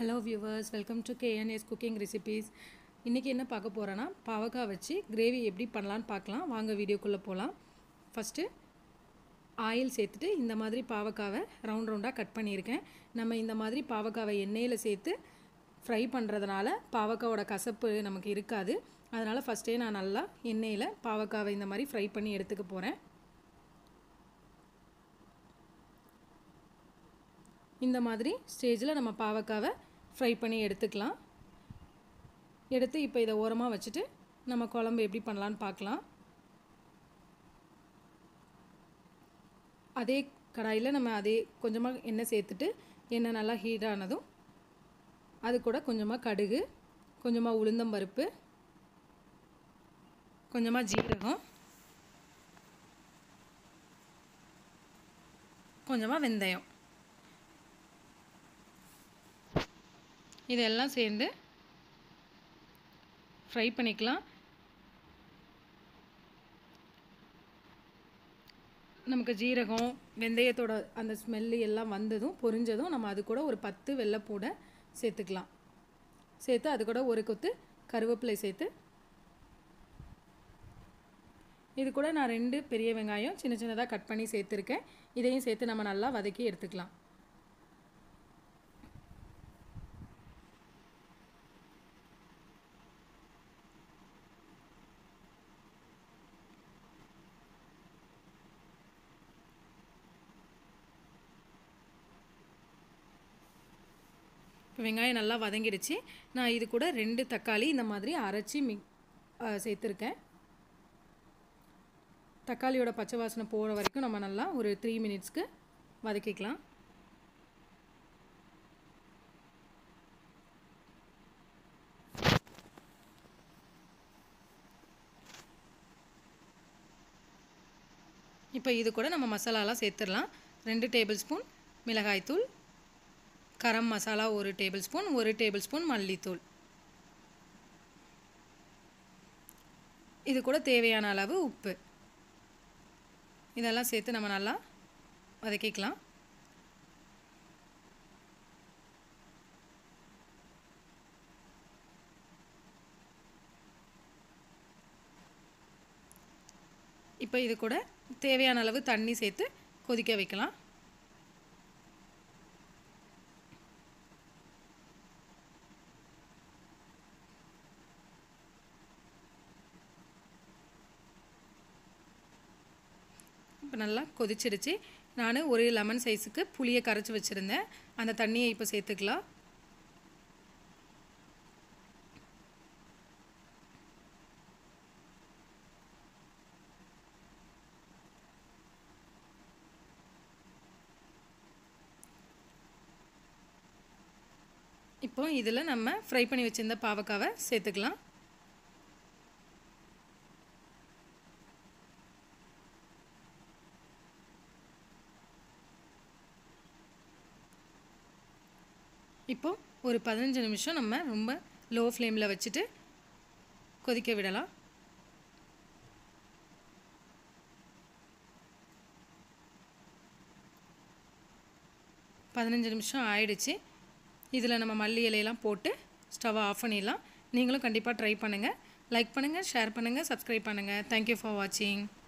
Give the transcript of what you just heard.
hello viewers welcome to KNS cooking recipes இன்றைக்கி என்ன பார்க்க போகிறோன்னா பாவக்காய் வச்சு கிரேவி எப்படி பண்ணலான்னு பார்க்கலாம் வாங்க வீடியோக்குள்ளே போகலாம் ஃபஸ்ட்டு ஆயில் சேர்த்துட்டு இந்த மாதிரி பாவக்காவை ரவுண்ட் ரவுண்டாக கட் பண்ணியிருக்கேன் நம்ம இந்த மாதிரி பாவக்காவை எண்ணெயில் சேர்த்து ஃப்ரை பண்ணுறதுனால பாவக்காவோட கசப்பு நமக்கு இருக்காது அதனால் ஃபஸ்ட்டே நான் நல்லா எண்ணெயில் பாவக்காவை இந்த மாதிரி ஃப்ரை பண்ணி எடுத்துக்க போகிறேன் இந்த மாதிரி ஸ்டேஜில் நம்ம பாவக்காவை ஃப்ரை பண்ணி எடுத்துக்கலாம் எடுத்து இப்போ இதை ஓரமாக வச்சுட்டு நம்ம குழம்பு எப்படி பண்ணலான்னு பார்க்கலாம் அதே கடாயில் நம்ம அதே கொஞ்சமாக எண்ணெய் சேர்த்துட்டு எண்ணெய் நல்லா ஹீட் ஆனதும் அது கூட கொஞ்சமாக கடுகு கொஞ்சமாக உளுந்தம்பருப்பு கொஞ்சமாக ஜீரகம் கொஞ்சமாக வெந்தயம் இதெல்லாம் சேர்ந்து ஃப்ரை பண்ணிக்கலாம் நமக்கு ஜீரகம் வெந்தயத்தோட அந்த ஸ்மெல்லு எல்லாம் வந்ததும் பொரிஞ்சதும் நம்ம அது கூட ஒரு பத்து வெள்ளைப்பூடை சேர்த்துக்கலாம் சேர்த்து அது கூட ஒரு கொத்து கருவேப்பிலை சேர்த்து இது கூட நான் ரெண்டு பெரிய வெங்காயம் சின்ன சின்னதாக கட் பண்ணி சேர்த்துருக்கேன் இதையும் சேர்த்து நம்ம நல்லா வதக்கி எடுத்துக்கலாம் இப்போ வெங்காயம் நல்லா வதங்கிடுச்சு நான் இது கூட ரெண்டு தக்காளி இந்த மாதிரி அரைச்சி மிக் சேர்த்துருக்கேன் தக்காளியோட பச்சை வாசனை போகிற வரைக்கும் நம்ம நல்லா ஒரு த்ரீ மினிட்ஸ்க்கு வதக்கிக்கலாம் இப்போ இது கூட நம்ம மசாலாலாம் சேர்த்துடலாம் ரெண்டு டேபிள் ஸ்பூன் மிளகாய்த்தூள் கரம் மசாலா ஒரு டேபிள் ஸ்பூன் ஒரு டேபிள் ஸ்பூன் மல்லித்தூள் இது கூட தேவையான அளவு உப்பு இதெல்லாம் சேர்த்து நம்ம நல்லா வதக்கிக்கலாம் இப்போ இது கூட தேவையான அளவு தண்ணி சேர்த்து கொதிக்க வைக்கலாம் இப்போ நல்லா கொதிச்சிடுச்சு நான் ஒரு லெமன் சைஸுக்கு புளியை கரைச்சி வச்சுருந்தேன் அந்த தண்ணியை இப்போ சேர்த்துக்கலாம் இப்போ இதில் நம்ம ஃப்ரை பண்ணி வச்சுருந்த பாவக்காவை சேர்த்துக்கலாம் இப்போ ஒரு பதினஞ்சு நிமிஷம் நம்ம ரொம்ப லோ ஃப்ளேமில் வச்சுட்டு கொதிக்க விடலாம் பதினஞ்சு நிமிஷம் ஆயிடுச்சு இதில் நம்ம மல்லி இலையெல்லாம் போட்டு ஸ்டவ்வை ஆஃப் பண்ணிடலாம் நீங்களும் கண்டிப்பாக ட்ரை பண்ணுங்கள் லைக் பண்ணுங்கள் ஷேர் பண்ணுங்கள் சப்ஸ்கிரைப் பண்ணுங்கள் தேங்க்யூ ஃபார் வாட்சிங்